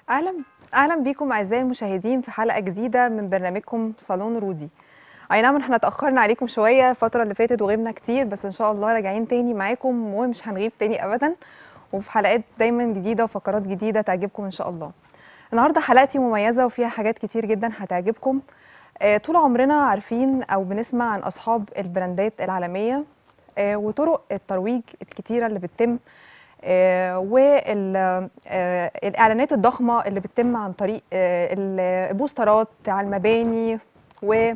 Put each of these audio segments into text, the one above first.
اهلا اهلا بيكم اعزائي المشاهدين في حلقه جديده من برنامجكم صالون رودي اي نعم احنا اتاخرنا عليكم شويه الفتره اللي فاتت وغبنا كتير بس ان شاء الله راجعين تاني معاكم ومش هنغيب تاني ابدا وفي حلقات دايما جديده وفقرات جديده تعجبكم ان شاء الله النهارده حلقتي مميزه وفيها حاجات كتير جدا هتعجبكم آه، طول عمرنا عارفين او بنسمع عن اصحاب البراندات العالميه آه، وطرق الترويج الكتيره اللي بتتم والاعلانات الضخمه اللي بتتم عن طريق آه، البوسترات على المباني و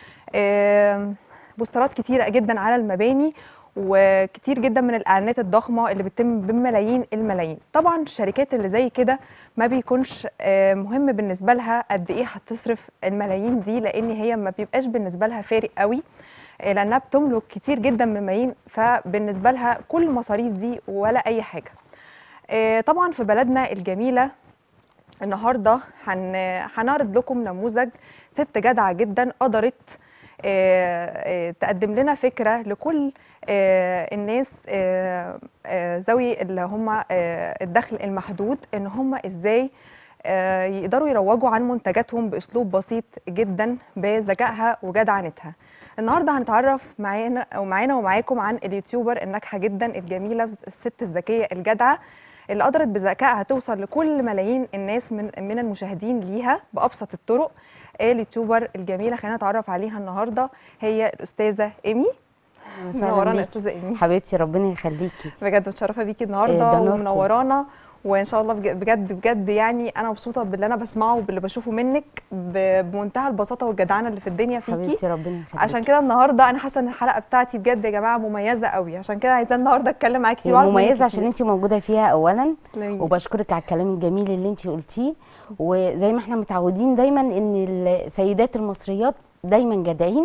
آه، بوسترات كتيره جدا على المباني وكتير جدا من الاعلانات الضخمه اللي بتتم بملايين الملايين طبعا الشركات اللي زي كده ما بيكونش آه، مهم بالنسبه لها قد ايه هتصرف الملايين دي لان هي ما بيبقاش بالنسبه لها فارق قوي آه، لانها بتملك كتير جدا من الملايين فبالنسبه لها كل المصاريف دي ولا اي حاجه آه، طبعا في بلدنا الجميله النهارده هن- هنعرض لكم نموذج ست جدعه جدا قدرت آه، آه، تقدم لنا فكره لكل آه، الناس آه، آه، ذوي اللي هم آه، الدخل المحدود ان هم ازاي آه، يقدروا يروجوا عن منتجاتهم باسلوب بسيط جدا بذكائها وجدعنتها النهارده هنتعرف معانا او معانا ومعاكم عن اليوتيوبر الناجحه جدا الجميله الست الذكيه الجدعه اللي قدرت بذكائها توصل لكل ملايين الناس من من المشاهدين ليها بابسط الطرق اليوتيوبر الجميله خلينا نتعرف عليها النهارده هي الاستاذه ايمي منورانا يا بيكي. استاذه ايمي حبيبتي ربنا يخليكي بجد متشرفه بيكي إيه، النهارده ده نوركم. ومنورانا وان شاء الله بج- بجد بجد يعني انا مبسوطه باللي انا بسمعه وباللي بشوفه منك ب- بمنتهى البساطه والجدعنه اللي في الدنيا فيكي حبيبتي ربنا يخليكي عشان كده النهارده انا حاسه ان الحلقه بتاعتي بجد يا جماعه مميزه قوي عشان كده عايزه النهارده اتكلم معاكي كتير هي وأعرف منك مميزه عشان كتير. انت موجوده فيها اولا تسلمي. وبشكرك على الكلام الجميل اللي انت قلتيه وزي ما احنا متعودين دايما ان السيدات المصريات دايما جدعين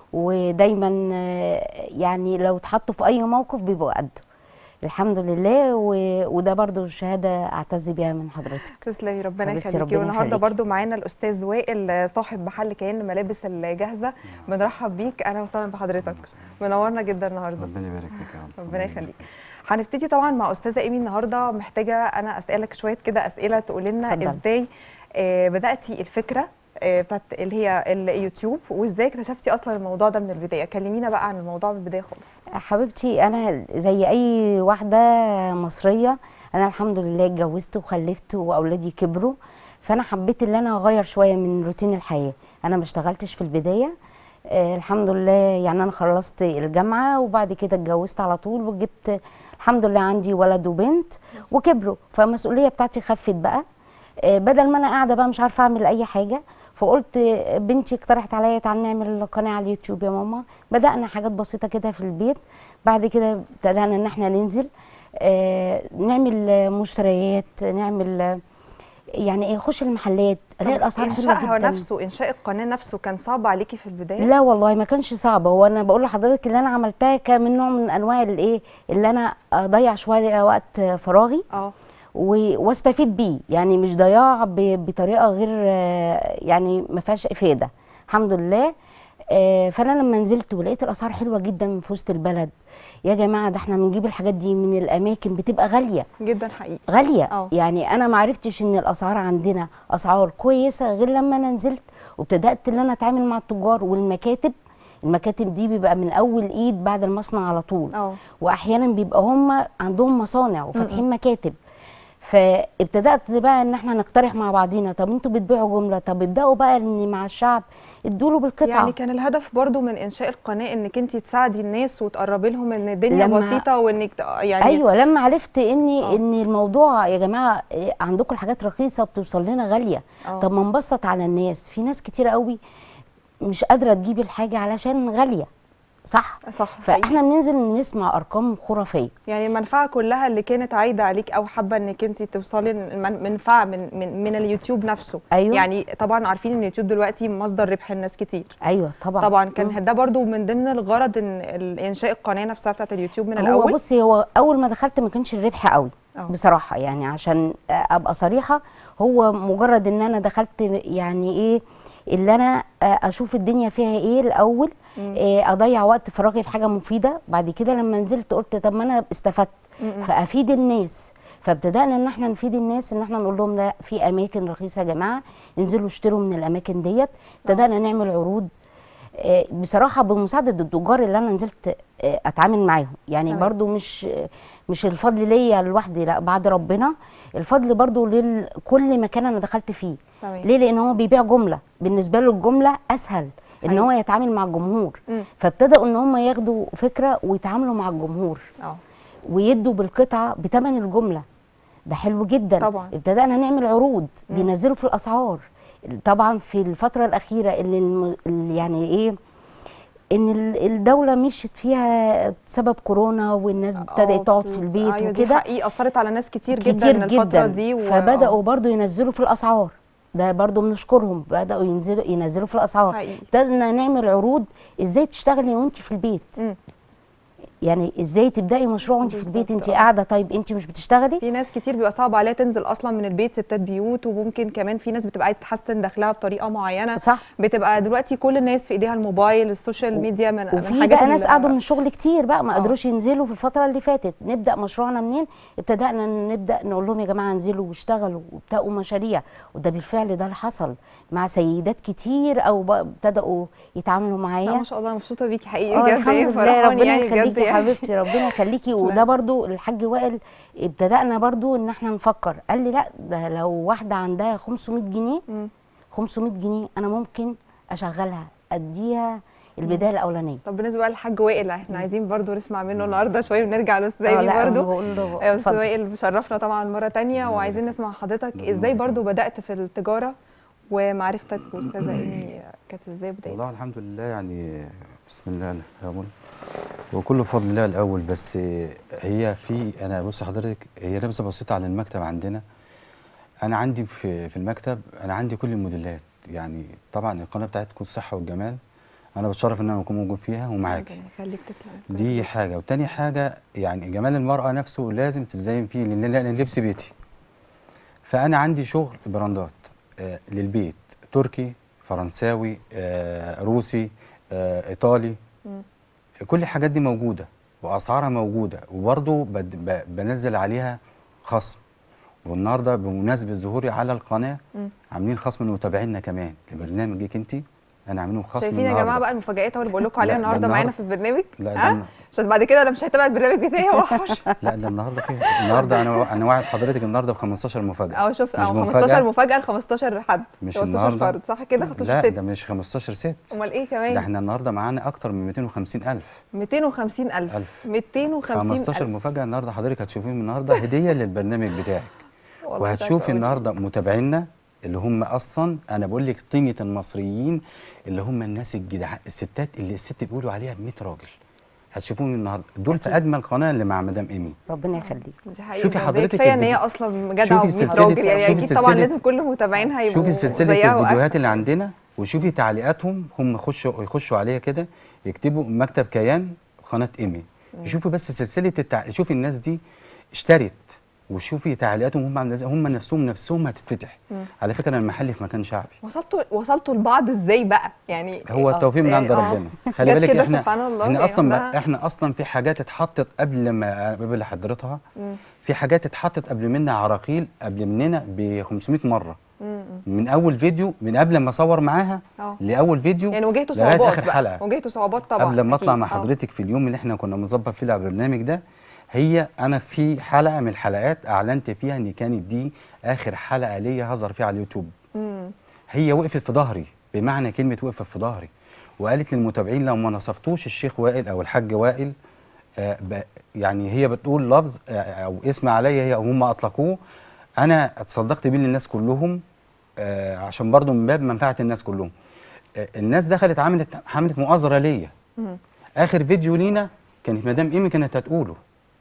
ودايما آه، يعني لو اتحطوا في اي موقف بيبقوا قده الحمد لله و... وده برضو شهاده اعتز بيها من حضرتك تسلمي ربنا حبيبتي يخليكي ربنا والنهارده يخليكي. برضو معانا الاستاذ وائل صاحب محل كيان ملابس الجاهزه بنرحب بيك اهلا وسهلا بحضرتك منورنا جدا النهارده ربنا يبارك فيك يا رب ربنا يخليك هنبتدي طبعا مع استاذه ايمي النهارده محتاجه انا اسالك شويه كده اسئله تقول لنا اتفضلي. ازاي آه، بداتي الفكره آه، بتاعت اللي هي اليوتيوب وازاي اكتشفتي اصلا الموضوع ده من البدايه كلمينا بقى عن الموضوع من البدايه خالص حبيبتي انا زي اي واحده مصريه انا الحمد لله اتجوزت وخلفت واولادي كبروا فانا حبيت ان انا اغير شويه من روتين الحياه انا ما اشتغلتش في البدايه آه الحمد لله يعني انا خلصت الجامعه وبعد كده اتجوزت على طول وجبت الحمد لله عندي ولد وبنت وكبروا فالمسؤوليه بتاعتي خفت بقى آه بدل ما انا قاعده بقى مش عارفه اعمل اي حاجه فقلت بنتي اقترحت عليا تعالى نعمل قناه على اليوتيوب يا ماما بدانا حاجات بسيطه كده في البيت بعد كده ابتدانا ان احنا ننزل آه نعمل آه، مشتريات نعمل آه، يعني ايه خش المحلات الاقي طب الاسعار انشائها حلوه جدا نفسه انشاء القناه نفسه كان صعب عليكي في البدايه لا والله ما كانش صعب هو انا بقول لحضرتك اللي انا عملتها كان من نوع من انواع الايه اللي انا اضيع شويه وقت فراغي اه و- واستفيد بيه يعني مش ضياع ب- بطريقه غير آه، يعني ما فيهاش افاده الحمد لله آه، فانا لما نزلت ولقيت الاسعار حلوه جدا في وسط البلد يا جماعه ده احنا بنجيب الحاجات دي من الاماكن بتبقى غاليه جدا حقيقي غاليه اه. يعني انا ما عرفتش ان الاسعار عندنا اسعار كويسه غير لما انا نزلت وابتدات ان انا اتعامل مع التجار والمكاتب المكاتب دي بيبقى من اول ايد بعد المصنع على طول اه واحيانا بيبقى هم عندهم مصانع وفاتحين مكاتب فابتدات بقى ان احنا نقترح مع بعضينا طب انتوا بتبيعوا جمله طب ابداوا بقى ان مع الشعب ادوا له بالقطعه يعني كان الهدف برضو من انشاء القناه انك انت تساعدي الناس وتقربي لهم ان الدنيا لما- بسيطه وانك ت- يعني ايوه لما عرفت ان اه. ان الموضوع يا جماعه إيه، عندكم الحاجات رخيصه وبتوصل لنا غاليه اه. طب ما نبسط على الناس في ناس كتير قوي مش قادره تجيب الحاجه علشان غاليه صح صح حقيقي. فاحنا بننزل نسمع ارقام خرافيه يعني المنفعه كلها اللي كانت عايده عليك او حابه انك انت توصلي المنفعه من من من اليوتيوب نفسه أيوة. يعني طبعا عارفين ان اليوتيوب دلوقتي مصدر ربح الناس كتير ايوه طبعا طبعا مم. كان ده برضو من ضمن الغرض ان ال- انشاء القناه نفسها بتاعت اليوتيوب من هو الاول بصي هو اول ما دخلت ما كانش الربح قوي اه. بصراحه يعني عشان ابقى صريحه هو مجرد ان انا دخلت يعني ايه اللي انا اشوف الدنيا فيها ايه الاول إيه اضيع وقت فراغي في حاجه مفيده بعد كده لما نزلت قلت طب ما انا استفدت مم. فافيد الناس فابتدأنا ان احنا نفيد الناس ان احنا نقول لهم لا في اماكن رخيصه يا جماعه انزلوا اشتروا من الاماكن ديت ابتدأنا نعمل عروض آه، بصراحه بمساعده التجار اللي انا نزلت آه، اتعامل معاهم يعني تمام. برضو مش مش الفضل ليا لوحدي لا بعد ربنا الفضل برضو لكل مكان انا دخلت فيه تمام ليه لان هو بيبيع جمله بالنسبه له الجمله اسهل ان حقيقي. هو يتعامل مع الجمهور مم. فابتدأوا ان هم ياخدوا فكره ويتعاملوا مع الجمهور اه ويدوا بالقطعه بثمن الجمله ده حلو جدا طبعا. ابتدأنا نعمل عروض مم. بينزلوا في الاسعار طبعا في الفتره الاخيره اللي الم- اللي يعني ايه ان ال- الدوله مشيت فيها بسبب كورونا والناس آه، ابتدت تقعد في البيت ايوه دي وكده حقيقي اثرت على ناس كتير, كتير جدا الفتره جدا دي و... فبداوا برضو ينزلوا في الاسعار ده برضو بنشكرهم بداوا ينزلوا ينزلوا في الاسعار حقيقي ابتدينا نعمل عروض ازاي تشتغلي وانت في البيت مم. يعني ازاي تبداي مشروع وانت في بالظبط، البيت انت آه. قاعده طيب انت مش بتشتغلي في ناس كتير بيبقى صعب عليها تنزل اصلا من البيت ستات بيوت وممكن كمان في ناس بتبقى عايزه تحسن دخلها بطريقه معينه صح بتبقى دلوقتي كل الناس في ايديها الموبايل السوشيال ميديا من من وفي حاجات بقى ناس ال- قعدوا من الشغل كتير بقى ما آه. قدروش ينزلوا في الفتره اللي فاتت نبدا مشروعنا منين ابتدانا نبدا نقول لهم يا جماعه انزلوا واشتغلوا وابتدوا مشاريع وده بالفعل ده اللي حصل مع سيدات كتير او بقى ابتدأوا يتعاملوا لا معايا ما شاء الله مبسوطه بيكي حقيقي اه بجد الحمد ايه لله فرحاني ربنا يعني بجد يخليكي يا يعني حبيبتي ربنا يخليكي وده برضو الحاج وائل ابتدأنا برضو ان احنا نفكر قال لي لا ده لو واحده عندها 500 جنيه مم. 500 جنيه انا ممكن اشغلها اديها البدايه الاولانيه طب بالنسبه بقى للحاج وائل احنا عايزين برضو نسمع منه النهارده شويه ونرجع لاستاذ اه ايمي لا، أنا برضو بقول له ايوه استاذ اتفضل. وائل بشرفنا طبعا مره تانية الله وعايزين يبارك. نسمع حضرتك الله ازاي يبارك. برضو بدات في التجاره ومعرفتك باستاذه ايمي كانت ازاي بدايتك والله الحمد لله يعني بسم الله الرحمن وكله بفضل الله الاول بس هي في انا بص حضرتك هي نبذه بسيطه عن المكتب عندنا انا عندي في في المكتب انا عندي كل الموديلات يعني طبعا القناه بتاعتكم الصحه والجمال انا بتشرف ان انا اكون موجود فيها ومعاكي ربنا يخليك تسلم دي حاجه وتاني حاجه يعني جمال المراه نفسه لازم تتزين فيه لان لأن اللبس بيتي فانا عندي شغل براندات آه للبيت تركي فرنساوي آه روسي آه ايطالي مم. كل الحاجات دي موجوده واسعارها موجوده وبرضه بد- ب- بنزل عليها خصم والنهارده بمناسبه ظهوري على القناه مم. عاملين خصم لمتابعينا كمان لبرنامجك انت انا عاملين خصم شايفين يا جماعه النهاردة. بقى المفاجآت اهو اللي بقول لكم عليها لا، ده النهارده معانا النهاردة- في البرنامج لا ها؟ ده عشان بعد كده انا مش هتابع البرنامج بتاعي هو لا ده النهارده كده النهارده انا انا واعد حضرتك النهارده ب 15 مفاجاه اه شوف مش اه مفاجأة. 15 مفاجاه ل 15 حد مش 15 النهارده فرد صح كده 15 لا ست ده مش 15 ست امال ايه ده كمان احنا النهارده معانا اكتر من 250 الف 250000 ألف. 250000 15 مفاجاه النهارده حضرتك هتشوفيهم النهارده هديه للبرنامج بتاعك والله مش عارفة وهتشوفي أقول إيه. النهارده متابعينا اللي هم اصلا انا بقول لك طينه المصريين اللي هم الناس الجدع الستات اللي الست بيقولوا عليها ب 100 راجل هتشوفهم النهارده دول في اجمل قناه اللي مع مدام ايمي ربنا يخليك دي حقيقة شوفي بجد. حضرتك كفايه ان هي الفيديو- اصلا جدعه شوفي و100 سلسلة- راجل يعني شوفي اكيد طبعا سلسلة- لازم كل متابعينها هيبقوا شوفي سلسله زيها الفيديوهات وأكتر. اللي عندنا وشوفي تعليقاتهم هم يخشوا يخشوا عليها كده يكتبوا مكتب كيان قناه ايمي شوفي بس سلسله التع... شوفي الناس دي اشترت وشوفي تعليقاتهم هم عامله ازاي هم نفسهم نفسهم هتتفتح مم. على فكره انا محلي في مكان شعبي وصلتوا وصلتوا لبعض ازاي بقى يعني هو آه، التوفيق من عند آه. ربنا خلي جت بالك كده احنا سبحان الله احنا يعني اصلا ده- ما احنا اصلا في حاجات اتحطت قبل ما قبل حضرتها مم. في حاجات اتحطت قبل منا عراقيل قبل مننا ب 500 مره مم. من اول فيديو من قبل ما اصور معاها اه لاول فيديو يعني واجهتوا لغايه صعوبات اخر بقى حلقه واجهتوا صعوبات طبعا قبل ما اطلع أكيد. مع آه. حضرتك في اليوم اللي احنا كنا مظبط فيه على البرنامج ده هي انا في حلقه من الحلقات اعلنت فيها ان كانت دي اخر حلقه ليا هظهر فيها على اليوتيوب مم. هي وقفت في ظهري بمعنى كلمه وقفت في ظهري وقالت للمتابعين لو ما نصفتوش الشيخ وائل او الحاج وائل آه ب- يعني هي بتقول لفظ آه او اسم عليا هي او هم اطلقوه انا اتصدقت بيه للناس كلهم آه عشان برضو من باب منفعه الناس كلهم آه الناس دخلت عملت عملت مؤازره ليا مم. اخر فيديو لينا كانت مدام ايمي كانت هتقوله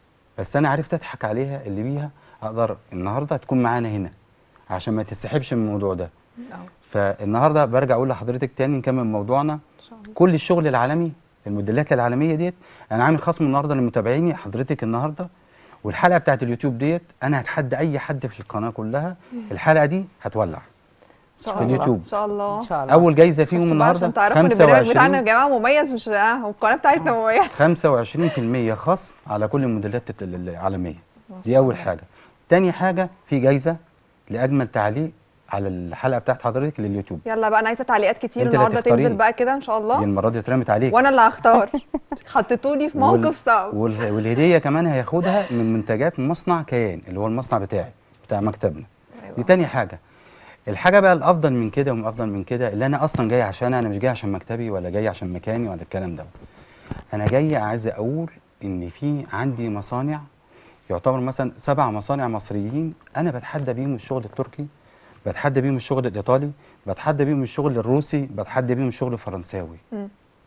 بس انا عرفت اضحك عليها اللي بيها اقدر النهارده تكون معانا هنا عشان ما تسحبش من الموضوع ده اه فالنهارده برجع اقول لحضرتك تاني نكمل موضوعنا ان شاء الله كل الشغل العالمي الموديلات العالميه ديت انا عامل خصم النهارده لمتابعيني حضرتك النهارده والحلقه بتاعت اليوتيوب ديت انا هتحدى اي حد في القناه كلها الحلقه دي هتولع ان شاء في الله اليوتيوب. ان شاء الله ان شاء الله اول جايزه فيهم شفتوا بقى النهارده عشان تعرفوا ان البرنامج بتاعنا يا 25 جماعه مميز مش اه والقناه بتاعتنا مميزه 25% خصم على كل الموديلات الت- العالميه دي اول حاجه تاني حاجه في جايزه لاجمل تعليق على الحلقه بتاعت حضرتك لليوتيوب يلا بقى انا عايزه تعليقات كتير انت اللي النهارده هتختاري. تنزل بقى كده ان شاء دي الله المره دي اترمت عليك وانا اللي هختار حطيتوني في وال- موقف صعب وال- والهديه كمان هياخدها من منتجات مصنع كيان اللي هو المصنع بتاعي بتاع مكتبنا دي أيوة. تاني حاجه الحاجه بقى الافضل من كده ومن افضل من كده اللي انا اصلا جاي عشان انا مش جاي عشان مكتبي ولا جاي عشان مكاني ولا الكلام ده انا جاي عايز اقول ان في عندي مصانع يعتبر مثلا سبع مصانع مصريين انا بتحدى بيهم الشغل التركي بتحدى بيهم الشغل الايطالي بتحدى بيهم الشغل الروسي بتحدى بيهم الشغل الفرنساوي مم.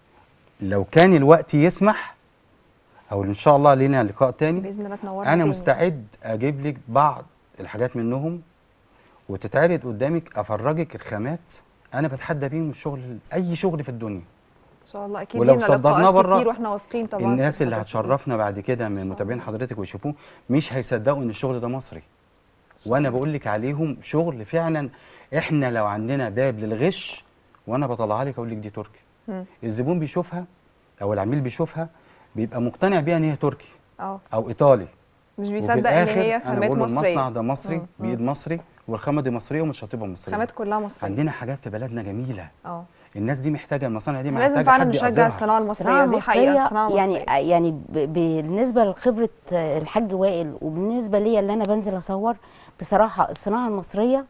لو كان الوقت يسمح او ان شاء الله لينا لقاء تاني باذن الله تنورنا انا تاني. مستعد اجيب لك بعض الحاجات منهم وتتعرض قدامك افرجك الخامات انا بتحدى بيهم الشغل اي شغل في الدنيا ان شاء الله اكيد ولو لينا صدرناه لقاءات بره، كتير واحنا واثقين طبعا في الناس اللي حضرتك. هتشرفنا بعد كده من شاء متابعين الله. حضرتك ويشوفوه مش هيصدقوا ان الشغل ده مصري شاء وانا الله. بقول لك عليهم شغل فعلا احنا لو عندنا باب للغش وانا بطلعها لك اقول لك دي تركي مم. الزبون بيشوفها او العميل بيشوفها بيبقى مقتنع بيها ان هي تركي اه او ايطالي مش وفي بيصدق ان الآخر هي انا خامات بقول له مصريه المصنع ده مصري مم. بايد مصري والخامه دي مصريه ومش هتبقى مصريه خامات كلها مصريه عندنا حاجات في بلدنا جميله اه الناس دي محتاجه المصانع دي لازم محتاجه فعلا حد نشجع يقدرها. الصناعه المصريه الصناعة دي حقيقه المصرية الصناعه يعني المصريه يعني ب- بالنسبة لخبرة الحاج وائل وبالنسبة ليا اللي أنا بنزل أصور بصراحة الصناعة المصرية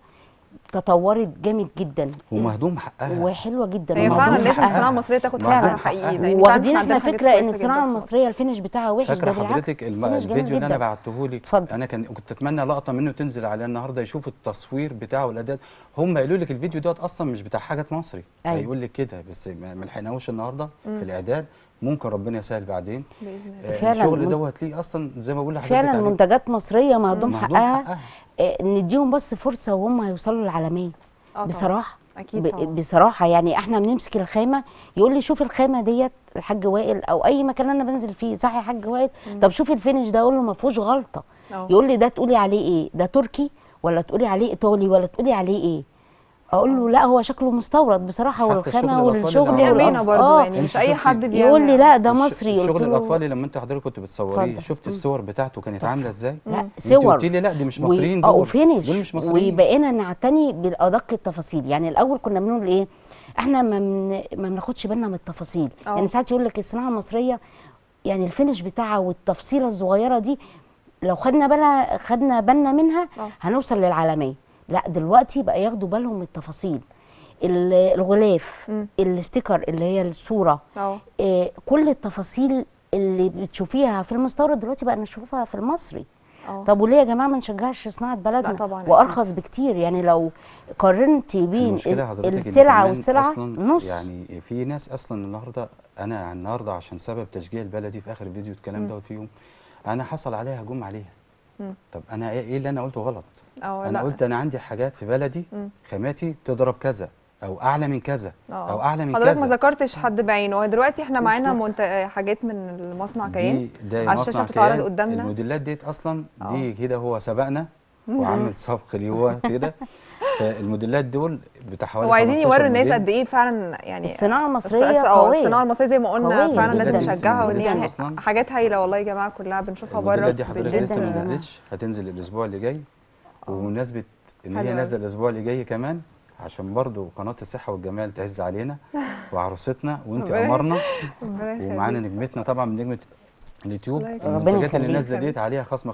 تطورت جامد جدا ومهضوم حقها وحلوة جدا هي ومهضوم فعلا لازم حقها. الصناعه المصريه تاخد مهضوم حقها حقها. حقيقي لأن فعلاً واخدين عندنا احنا حاجات فكرة ان كويسة جداً الصناعة في مصر. المصرية الفينش بتاعها وحش فاكره ده بالعكس حضرتك الم... فينش جامد الفيديو اللي انا جداً. بعته لك اتفضل. انا كان كنت اتمنى لقطه منه تنزل عليه النهارده يشوف التصوير بتاعه والاداء هم قالوا لك الفيديو دوت اصلا مش بتاع حاجه مصري أيوة. هيقول لك كده بس ما ما لحقناهوش النهارده في الاعداد ممكن ربنا يسهل بعدين باذن الله آه، فعلاً الشغل من- دوت ليه اصلا زي ما بقول لحضرتك فعلا عليه. منتجات مصرية مهضوم مهضوم حقها حقها. آه، نديهم بس فرصة وهم هيوصلوا للعالمية آه طبعاً. بصراحة اكيد ب- طبعا بصراحة يعني احنا بنمسك الخامة يقول لي شوف الخامة ديت الحاج وائل او اي مكان انا بنزل فيه صح يا حاج وائل طب شوف الفينش ده اقول له ما فيهوش غلطة اه يقول لي ده تقولي عليه ايه ده تركي ولا تقولي عليه ايطالي ولا تقولي عليه ايه اقول له لا هو شكله مستورد بصراحة حتى والخامة الشغل الأطفال والشغل اللي دي عملوه. امانه والأف- برضو آه، يعني انت مش اي شفتي- حد بيعمل يقول لي لا ده الش- مصري قلت الشغل له الاطفال اللي لما انت حضرتك كنت بتصوريه اتفضل. شفت الصور بتاعته كانت عامله ازاي لا انت صور قلت لي لا دي مش و- مصريين اه دول وفينش دول مش مصريين وبقينا نعتني بادق التفاصيل يعني الاول كنا بنقول ايه احنا ما من ما بناخدش بالنا من التفاصيل اه. يعني ساعات يقول لك الصناعه المصريه يعني الفينش بتاعها والتفصيله الصغيره دي لو خدنا بالها خدنا بالنا منها اه. هنوصل للعالميه لا دلوقتي بقى ياخدوا بالهم من التفاصيل ال- الغلاف مم. الستيكر اللي هي الصوره اه إيه كل التفاصيل اللي بتشوفيها في المستورد دلوقتي بقى نشوفها في المصري اه طب وليه يا جماعه ما نشجعش صناعه بلدنا طبعاً وارخص بكتير يعني لو قارنتي بين المشكله حضرتك إن السلعه كمان والسلعه اصلا نص يعني في ناس اصلا النهارده انا النهارده عشان سبب تشجيع البلدي في اخر الفيديو الكلام دوت فيهم انا حصل عليها هجوم عليها مم. طب انا ايه إيه اللي انا قلته غلط اه انا لا. قلت انا عندي حاجات في بلدي مم. خاماتي تضرب كذا او اعلى من كذا اه او اعلى من حضرتك ما كذا ذكرتش حد بعينه هو دلوقتي احنا مش معانا ممكن. منت... حاجات من المصنع دي كيان ده على الشاشة مصنع بتتعرض كيان. قدامنا. الموديلات ديت اصلا اه. دي كده هو سبقنا وعامل سبق ليه هو كده فالموديلات دول بتاع حوالي هو عايزين 15 يوروا الناس موديل. قد ايه فعلا يعني الصناعه الس- المصريه الس- اه قويه الصناعه المصريه زي ما قلنا قوية فعلا جداً. لازم نشجعها وان الموديلات هي دي أصلاً. حاجات هايله والله يا جماعه كلها بنشوفها بره الموديلات دي حضرتك جداً لسه يا ما جماعة. نزلتش هتنزل الاسبوع اللي جاي وبمناسبه ان حلو هي أوي. نازله الاسبوع اللي جاي كمان عشان برضو قناه الصحه والجمال تعز علينا وعروستنا وانت ربنا- قمرنا ربنا يخليك. ومعانا نجمتنا طبعا من نجمه اليوتيوب الله يكرمك. ربنا المنتجات اللي يخليك. نازله ديت عليها خصم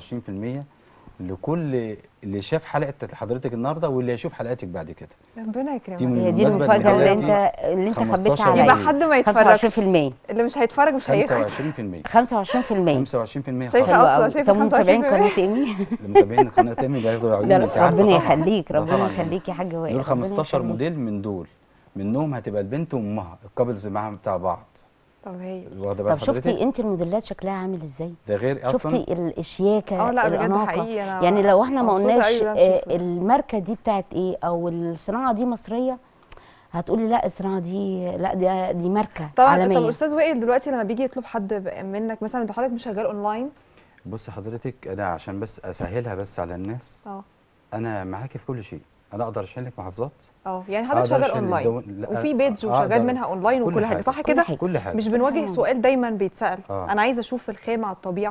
25% لكل اللي شاف حلقه حضرتك النهارده واللي هيشوف حلقاتك بعد كده ربنا يكرمك دي من- هي دي بالمناسبة المفاجاه اللي انت دلوقتي اللي انت 15 خبيتها عليا يبقى حد ما يتفرجش 25% اللي مش هيتفرج مش هياخد 25% 25% 25% شايفة خصم. أصلاً حلو شايفة طب متابعين 25% قناه ايمي المتابعين قناه تامي بياخدوا عيون ده انت عارفة ربنا طبعاً. يخليك ده ربنا طبعاً. يخليك يا حاج وائل دول ربنا 15 يخليك. موديل من دول منهم هتبقى البنت وامها الكابلز معاهم بتاع بعض طب هي واخده بال طب شفتي حضرتك انت الموديلات شكلها عامل ازاي ده غير اصلا شفتي ال- الشياكه اه لا بجد الاناقه حقيقي انا يعني لو احنا ما مبسوطة قلناش أوي وأنا آه، بشوفه. الماركه دي بتاعت ايه او الصناعه دي مصريه هتقولي لا الصناعه دي لا دي دي ماركه طبعا عالميه طب استاذ وائل دلوقتي لما بيجي يطلب حد ب- منك مثلا انت حضرتك مش شغال اونلاين بص حضرتك انا عشان بس اسهلها بس على الناس اه انا معاكي في كل شيء انا اقدر اشيل لك محافظات اه يعني حضرتك أقدر شغال أشيل اونلاين الدول- لا، وفي بيج أقدر وشغال منها اونلاين كل وكل حاجه حاجة. صح كل كده حاجة. كل حاجه مش بنواجه آه. سؤال دايما بيتسال آه. انا عايزه اشوف الخامه على الطبيعه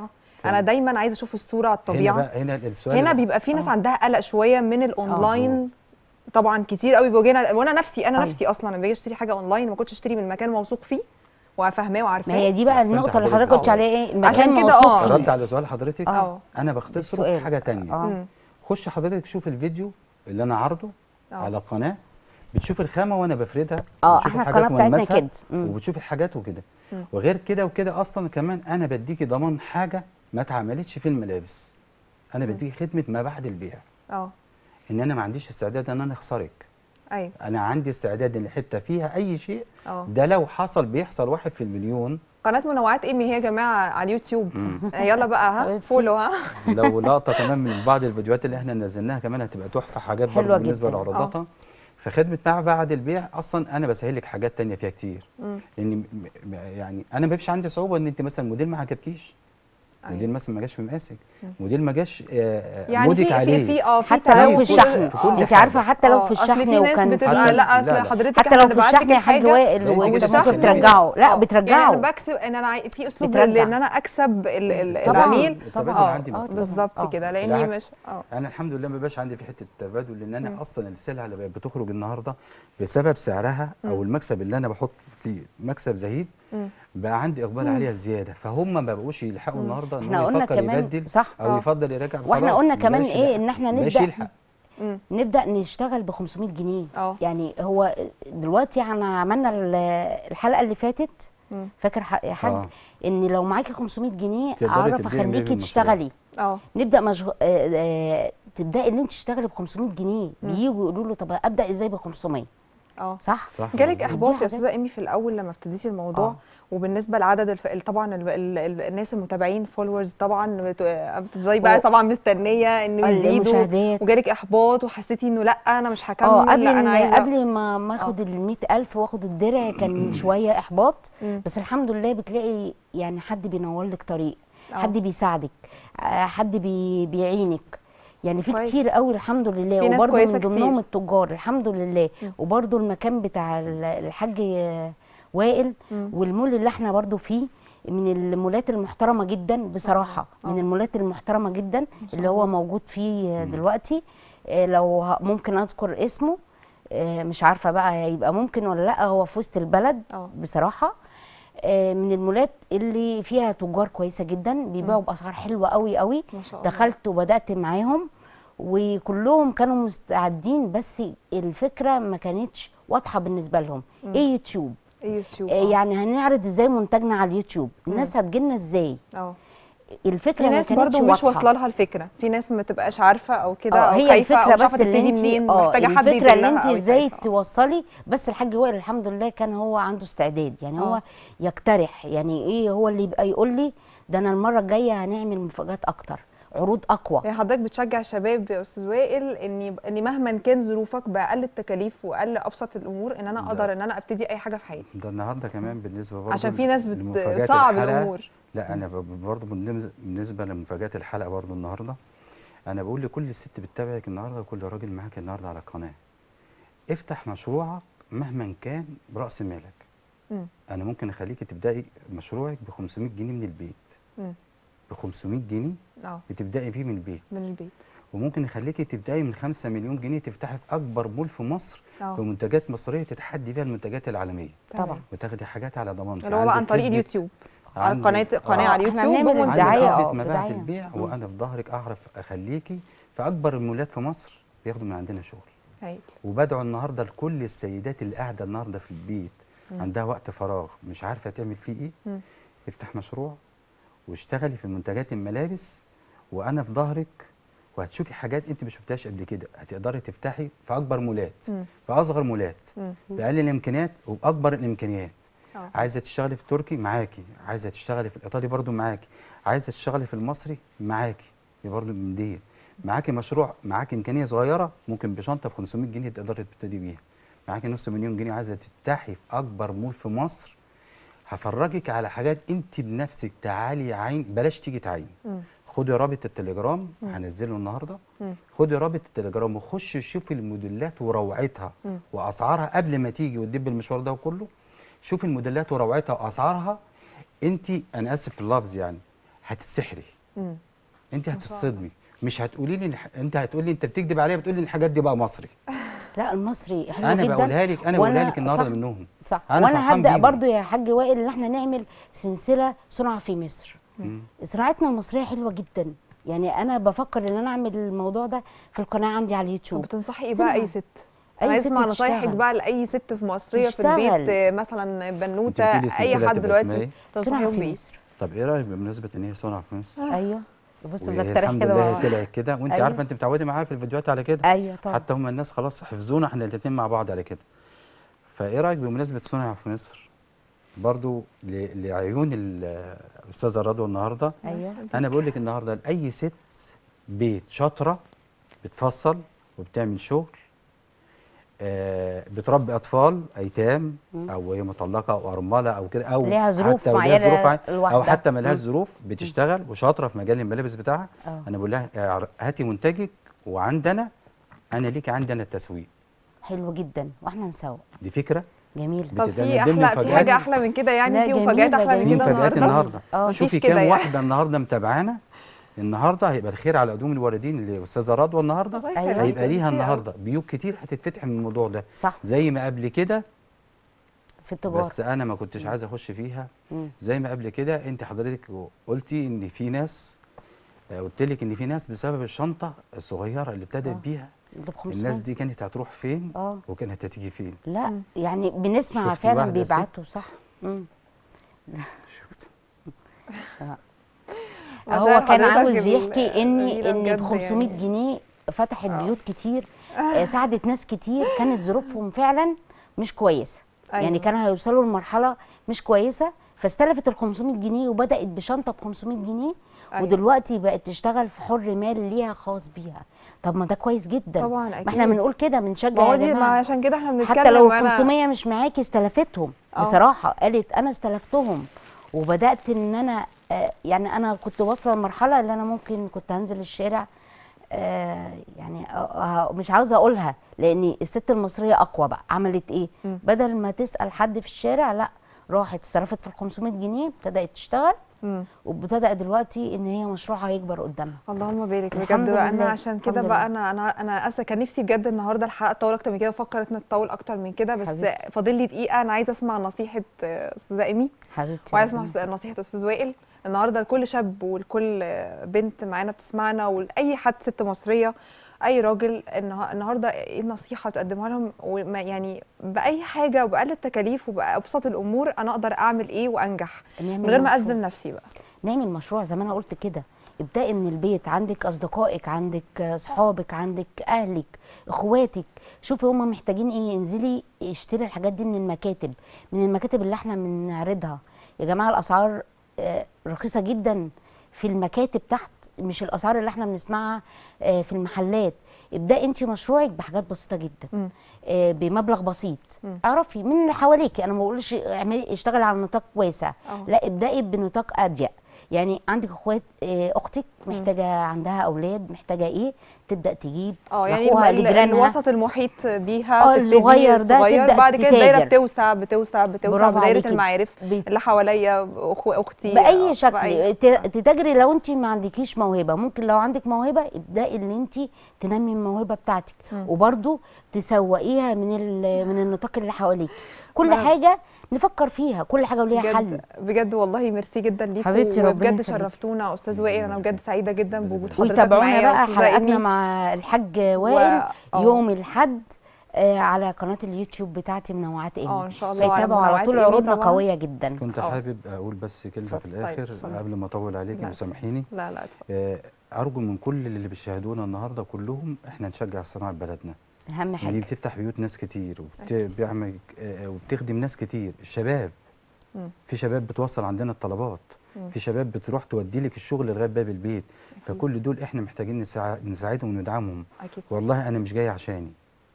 انا دايما عايزه اشوف الصوره على هنا الطبيعه بقى هنا السؤال هنا بقى- بيبقى في ناس آه. عندها قلق شويه من الاونلاين طبعا كتير قوي بيواجهنا وانا نفسي انا أيوة. نفسي اصلا لما باجي اشتري حاجه اونلاين ما كنتش اشتري من مكان موثوق فيه وفاهماه وعارفاه ما هي دي بقى أحسنت النقطه اللي حضرتك. حضرتك قلت آه. عليها ايه مكان عشان كده موثوق آه. فيه. ردت على سؤال حضرتك اه انا بختصره بالسؤال. في حاجه تانية اه مم. خش حضرتك شوف الفيديو اللي انا عارضه آه. على القناه بتشوف الخامه وانا بفردها اه وبتشوف احنا الحاجات القناه بتاعتنا وملمسها كده مم. وبتشوف الحاجات وكده مم. وغير كده وكده اصلا كمان انا بديكي ضمان حاجه ما اتعملتش في الملابس انا بديكي خدمه ما بعد البيع اه ان انا ما عنديش استعداد ان انا اخسرك ايوه انا عندي استعداد ان الحته فيها اي شيء اه ده لو حصل بيحصل واحد في المليون قناه منوعات ايمي هي يا جماعه على اليوتيوب مم. يلا بقى ها حبيبتي. فولو ها لو لقطه كمان من بعض الفيديوهات اللي احنا نزلناها كمان هتبقى تحفه حاجات حلوة برضه بالنسبه جداً. لعروضاتها فخدمه ما بعد البيع اصلا انا بسهل لك حاجات تانية فيها كتير مم. لان م- م- يعني انا ما فيش عندي صعوبه ان انت مثلا موديل ما عجبكيش أيوة. موديل مثلا ما جاش في مقاسك موديل ما جاش آه، آه، يعني مودك في في عليه في اه في حتى لو تلاوت في كل- الشحن في كل انت حاجة. عارفه حتى لو آه، في أصل الشحن في ناس وكان بتبقى في لا لا، اصل لا. حضرتك حتى احنا لو اللي في بعت لك الشحن يا حاج الحاجة وائل لا، يجي وانت الشحن ممكن كمان. ترجعه لا آه، بترجعه يعني انا بكسب ان انا عاي- في اسلوب بترجع. لل- ان انا اكسب ال- ال- طبعاً. العميل التبادل اه عندي آه، مفتوح. بالظبط آه. كده لاني مش بالعكس. اه انا الحمد لله ما بقاش عندي في حته التبادل لان انا مم. اصلا السلعه اللي بقت بتخرج النهارده بسبب سعرها او المكسب اللي انا بحط فيه مكسب زهيد مم. بقى عندي اقبال عليها زياده فهم ما بقوش يلحقوا النهارده ان احنا هو قلنا يفكر كمان يبدل صح او آه. يفضل يراجع واحنا خلاص، قلنا كمان بلاش ايه يلحق. ان احنا بلاش نبدا يلحق مم. نبدا نشتغل ب 500 جنيه اه. يعني هو دلوقتي احنا عملنا ال- الحلقه اللي فاتت مم. فاكر ح- يا حاج آه. ان لو معاكي 500 جنيه تقدري اعرف تبدأي من اخليكي المشروع. تشتغلي اه نبدا مشغ... آه، آه، تبداي ان انت تشتغلي ب 500 جنيه بييجوا يقولوا له طب ابدا ازاي ب 500 اه صح صح جالك مظبوط. احباط يا حاجات- استاذه ايمي في الاول لما ابتديتي الموضوع آه. وبالنسبه لعدد الف... طبعا ال... ال... ال... الناس المتابعين فولورز طبعا بت- بتفضلي بقى هو- طبعا مستنيه انه يزيدوا المشاهدات وجالك احباط وحسيتي انه لا انا مش هكمل اه قبل لا انا ما عايزه قبل ما ما اخد ال 100000 واخد الدرع كان شويه احباط مم. بس الحمد لله بتلاقي يعني حد بينور لك طريق آه. حد بيساعدك آه، حد بي بيعينك يعني في كويس. كتير قوي الحمد لله في ناس وبرده كويسة من ضمنهم كتير. التجار الحمد لله مم. وبرده المكان بتاع ال- الحاج آه، وائل مم. والمول اللي احنا برده فيه من المولات المحترمه جدا بصراحه آه. من المولات المحترمه جدا شاء اللي هو الله. موجود فيه آه، دلوقتي آه، لو ه- ممكن اذكر اسمه آه، مش عارفه بقى هيبقى ممكن ولا لا هو في وسط البلد اه بصراحه آه، من المولات اللي فيها تجار كويسه جدا بيبيعوا باسعار حلوه قوي قوي ما شاء الله دخلت وبدات معاهم وكلهم كانوا مستعدين بس الفكره ما كانتش واضحه بالنسبه لهم مم. ايه يوتيوب يوتيوب آه، آه. يعني هنعرض ازاي منتجنا على اليوتيوب الناس هتجيلنا ازاي اه الفكره في ما ناس كانتش برضو مش واضحة. واصله لها الفكره في ناس ما تبقاش عارفه او كده اه او هي خايفه او الفكره مش عارفه بس اللي تبتدي انت منين اه محتاجه حد الفكره اللي يدلها انت أو ازاي يساعدها. توصلي بس الحاج وائل الحمد لله كان هو عنده استعداد يعني هو اه. يقترح يعني ايه هو اللي يبقى يقول لي ده انا المره الجايه هنعمل مفاجات اكتر عروض اقوى يعني حضرتك بتشجع شباب يا استاذ وائل ان ان مهما كان ظروفك باقل التكاليف واقل ابسط الامور ان انا ده- اقدر ان انا ابتدي اي حاجه في حياتي ده النهارده كمان بالنسبه برضه عشان في ناس بت- لمفاجآت بتصعب الحلقة. الامور لا انا ب- برضه بالنمز- بالنسبه لمفاجات الحلقه برضه النهارده انا بقول لكل ست بتتابعك النهارده وكل راجل معاك النهارده على القناه افتح مشروعك مهما كان براس مالك مم. انا ممكن اخليكي تبداي مشروعك ب 500 جنيه من البيت مم. ب 500 جنيه اه بتبداي فيه من البيت من البيت وممكن اخليكي تبداي من 5 مليون جنيه تفتحي في اكبر مول في مصر اه بمنتجات مصريه تتحدي بيها المنتجات العالميه طبعا وتاخدي حاجات على ضمانتي اللي هو بقى عن عندك طريق خدمة- اليوتيوب على عندك- قناه قناه آه. على احنا اليوتيوب هنعمل ومنتج. الدعاية، عندك اه، خدمه مبيعات بداية. البيع مم. وانا في ظهرك اعرف اخليكي في اكبر المولات في مصر بياخدوا من عندنا شغل هايل. وبدعو النهارده لكل السيدات اللي قاعده النهارده في البيت مم. عندها وقت فراغ مش عارفه تعمل فيه ايه مم. افتح مشروع واشتغلي في منتجات الملابس وانا في ظهرك وهتشوفي حاجات انت ما شفتهاش قبل كده هتقدري تفتحي في اكبر مولات مم. في اصغر مولات مم. باقل الامكانيات وباكبر الامكانيات اه عايزه تشتغلي في تركي معاكي عايزه تشتغلي في الايطالي برضو معاكي عايزه تشتغلي في المصري معاكي دي برضو من دي معاكي مشروع معاكي امكانيه صغيره ممكن بشنطه ب 500 جنيه تقدري تبتدي بيها معاكي نص مليون جنيه عايزه تفتحي في اكبر مول في مصر هفرجك على حاجات انت بنفسك تعالي عين بلاش تيجي تعين مم. خدي رابط التليجرام هنزله النهارده مم. خدي رابط التليجرام وخشي شوفي الموديلات وروعتها مم. واسعارها قبل ما تيجي وتدب المشوار ده كله شوفي الموديلات وروعتها واسعارها انت انا اسف في اللفظ يعني هتتسحري مم. انت ما شاء الله. هتتصدمي مش هتقولي لي الح- انت هتقولي لي انت بتكذب عليا بتقولي لي الحاجات دي بقى مصري لا المصري حلو انا جدا بقولها لك انا وأنا- بقولها لك النهارده صح. منهم صح أنا وانا فرحان هبدا بيهم. برضو يا حاج وائل ان احنا نعمل سلسله صنع في مصر مم. صناعتنا المصريه حلوه جدا يعني انا بفكر ان انا اعمل الموضوع ده في القناه عندي على طب اليوتيوب بتنصحي ايه سمع. بقى اي ست أي عايز ست اسمع نصايحك تشتغل. بقى لاي ست في مصريه في تشتغل. البيت آه، مثلا انت بنوته بتقولي اي السلسلة حد هتبقى اسمها دلوقتي ايه؟ صنع تنصحيهم في بيه مصر طب ايه رايك بمناسبه ان هي صنع في مصر ايوه بص بقترح والحمد كده لله مع- طلعت كده وانت أيوة. عارفه انت متعوده معايا في الفيديوهات على كده ايوه طبعا حتى هم الناس خلاص حفظونا احنا الاثنين مع بعض على كده فايه رايك بمناسبه صنع في مصر برضو ل- لعيون ال- الاستاذه رضوى النهارده ايوه انا بقول لك النهارده لاي ست بيت شاطره بتفصل وبتعمل شغل آه بتربي اطفال ايتام مم. او هي مطلقه او ارمله او كده او ليها ظروف حتى وليها معينة ظروف عن- او لوحدها. حتى ملهاش مم. ظروف بتشتغل وشاطره في مجال الملابس بتاعها اه انا بقول لها اعر- هاتي منتجك وعندنا انا ليك عندنا التسويق حلو جدا واحنا نسوق دي فكره جميل طب بتتعمل في ضمن احلى في مفاجآت. حاجه احلى من كده يعني لا، في جميلة، مفاجآت احلى من في كده مفاجآت النهارده النهارده اه مفيش شوفي كده كام يعني. واحده النهارده متابعانا النهارده هيبقى الخير على قدوم الوالدين اللي استاذه رضوى النهارده الله أيوة. يخليك، هيبقى ليها كتير أوي. النهارده بيوت كتير هتتفتح من الموضوع ده صح زي ما قبل كده في التجار بس انا ما كنتش عايز اخش فيها مم. زي ما قبل كده انت حضرتك قلتي ان في ناس آه، قلت لك ان في ناس بسبب الشنطه الصغيره اللي ابتدت آه. بيها اللي ب 500 الناس دي كانت هتروح فين اه وكانت هتيجي فين لا مم. يعني بنسمع شفتي فعلا واحدة ست؟ بيبعتوا صح مم. شفت مشاعر هو كان حضرتك عاوز ال- يحكي ان الجميلة ان بجد ب 500 يعني. جنيه فتحت آه. بيوت كتير آه، ساعدت ناس كتير كانت ظروفهم فعلا مش كويسه يعني أيوة. كانوا هيوصلوا لمرحله مش كويسه فاستلفت ال 500 جنيه وبدات بشنطه ب 500 جنيه أيوة. ودلوقتي بقت تشتغل في حر مال ليها خاص بيها طب ما ده كويس جدا طبعا ما احنا أكيد. بنقول كده ما بنشجع هو يا دي ما جماعه عشان كده احنا بنتكلم حتى لو وأنا- 500 مش معاكي استلفتهم آه. بصراحه قالت انا استلفتهم وبدات ان انا آه، يعني انا كنت واصله لمرحله اللي انا ممكن كنت هنزل الشارع آه، يعني آه، آه، مش عاوزه اقولها لان الست المصريه اقوى بقى عملت ايه مم. بدل ما تسال حد في الشارع لا راحت اتصرفت في ال 500 جنيه ابتدت تشتغل مم. وابتدأ دلوقتي ان هي مشروعها يكبر قدامها اللهم بارك الحمد بجد بقى انا لله، عشان كده الحمد بقى لله. انا انا انا اسفه كان نفسي بجد النهارده الحلقه تطول اكتر من كده فكرت انها تطول اكتر من كده بس حبيبتي. فاضل لي دقيقه انا عايزه اسمع نصيحه آه، استاذه ايمي حبيبتي وعايزه ربنا اسمع نصيحه استاذ وائل النهارده لكل شاب ولكل آه، بنت معانا بتسمعنا ولاي حد ست مصريه اي راجل النها- النهارده ايه النصيحه تقدمها لهم وما يعني باي حاجه وباقل التكاليف وبابسط الامور انا اقدر اعمل ايه وانجح نعمل من غير ما مشروع. ازم نفسي بقى نعمل مشروع زي ما انا قلت كده ابدأي من البيت عندك اصدقائك عندك اصحابك عندك اهلك اخواتك شوفي هم محتاجين ايه انزلي اشتري الحاجات دي من المكاتب من المكاتب اللي احنا بنعرضها يا جماعه الاسعار آه، رخيصه جدا في المكاتب تحت مش الاسعار اللي احنا بنسمعها آه، في المحلات ابدأي انت مشروعك بحاجات بسيطه جدا مم. آه، بمبلغ بسيط مم. اعرفي من اللي حواليكي انا ما بقولش اعملي اشتغلي على نطاق واسع أه. لا ابدأي بنطاق اضيق يعني عندك اخوات آه، اختك محتاجه عندها اولاد محتاجه ايه تبدا تجيب اه يعني لاخوها ال- لجيرانها الوسط المحيط بيها اه، تبتدي الصغير ده صغير تبدأ بعد كده الدايره تتاجر. بتوسع بتوسع بتوسع برافو بدايره عليكي. المعارف بت- اللي حواليا أخو اختي باي آه، شكل بأي- ت- تتاجري لو انت ما عندكيش موهبه ممكن لو عندك موهبه ابداي ان انت تنمي الموهبه بتاعتك مم. وبرده تسوقيها من ال- من النطاق اللي حواليك كل بقى- حاجه نفكر فيها كل حاجه وليها حل بجد بجد والله ميرسي جدا ليكم حبيبتي، ربنا وبجد يخليك. شرفتونا استاذ وائل انا بجد سعيده جدا بوجود حضرتك ويتابعونا معايا بقى وأستاذة حلقاتنا إيمي. مع الحاج وائل آه. يوم الحد آه على قناه اليوتيوب بتاعتي منوعات ايمي اه ان شاء الله على هيتابعوا على منوعات طول إيمي عروضنا طبعاً. قويه جدا كنت اه. حابب اقول بس كلمه في اتفضل. الاخر طيب، اتفضل. قبل ما اطول عليكي لا. وسامحيني لا لا اتفضل. آه، ارجو من كل اللي بيشاهدونا النهارده كلهم احنا نشجع صناعه بلدنا اهم اللي حاجه بتفتح بيوت ناس كتير وبتعمل وبتخدم ناس كتير الشباب مم. في شباب بتوصل عندنا الطلبات مم. في شباب بتروح تودي لك الشغل لغايه باب البيت فكل دول احنا محتاجين نساع- نساعدهم وندعمهم اكيد والله انا مش جاي عشاني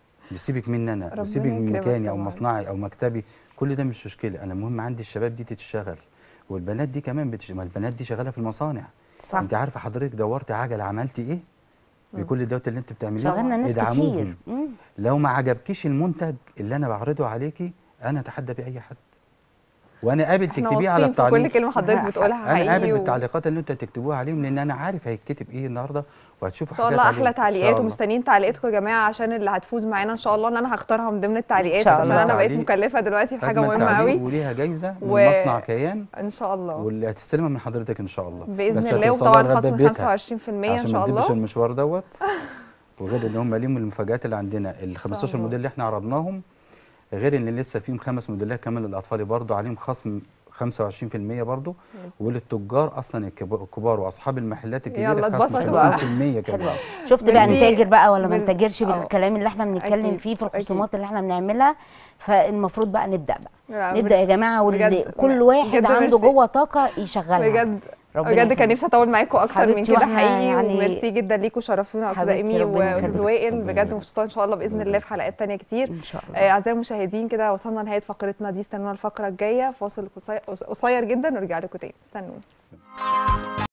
بسيبك مني انا ربنا بسيبك من يكرمك مكاني او طبعاً. مصنعي او مكتبي كل ده مش مشكله انا المهم عندي الشباب دي تشتغل والبنات دي كمان بتش... ما البنات دي شغاله في المصانع صح انت عارفه حضرتك دورتي عجله عملتي ايه بكل الدوت اللي انت بتعمليه شغلنا ناس ادعموهم. كتير مم. لو ما عجبكيش المنتج اللي انا بعرضه عليكي انا اتحدى بيه اي حد وانا قابل احنا تكتبيه على واثقين في كل التعليق كلمه حضرتك بتقولها انا حقيقي قابل و- بالتعليقات اللي انتوا تكتبوها عليهم لان انا عارف هيتكتب ايه النهارده وهتشوفوا ان شاء حاجات الله عليهم. احلى إن شاء تعليقات الله. ومستنيين تعليقاتكم يا جماعه عشان اللي هتفوز معانا ان شاء الله ان انا هختارها من ضمن التعليقات شاء عشان الله. انا بقيت تعليق- مكلفه دلوقتي في حاجه أجمل مهمه تعليق قوي وليها جايزه من و- مصنع كيان ان شاء الله واللي هتستلمها من حضرتك ان شاء الله باذن بس الله هتوصلها وطبعا لغاية خصم بيتها 25% ان عشان شاء ما تدبش الله المشوار دوت وغير ان هم ليهم المفاجآت اللي عندنا ال 15 الله. موديل اللي احنا عرضناهم غير ان لسه فيهم خمس موديلات كمان للاطفال برضه عليهم خصم 25% برضه وللتجار اصلا الكب- الكبار واصحاب المحلات يلا الكبيره خصم اتبسطوا بقى. 50% حلو كمان أوي. شفت بقى بدي- نتاجر بقى ولا ما بال- نتاجرش آه. بالكلام اللي احنا بنتكلم أكيد، فيه في أكيد. الخصومات اللي احنا بنعملها فالمفروض بقى نبدا بقى يعني نبدا يا جماعه واللي بجد- كل واحد بجد عنده ميرسي. جوه طاقه يشغلها بجد ربنا بجد كان يخليك. نفسي اطول معاكم اكتر من حبيبتي كده وإحنا حقيقي يعني- وميرسي جدا ليكم شرفتونا يا استاذه حبيبتي ايمي ربنا واستاذ يخليك. وائل ربنا بجد يخليك. مبسوطه ان شاء الله باذن ربنا الله في حلقات تانية كتير ان شاء الله آه، اعزائي المشاهدين كده وصلنا لنهايه فقرتنا دي استنونا الفقره الجايه فاصل قصير قصير جدا ونرجع لكم تاني استنونا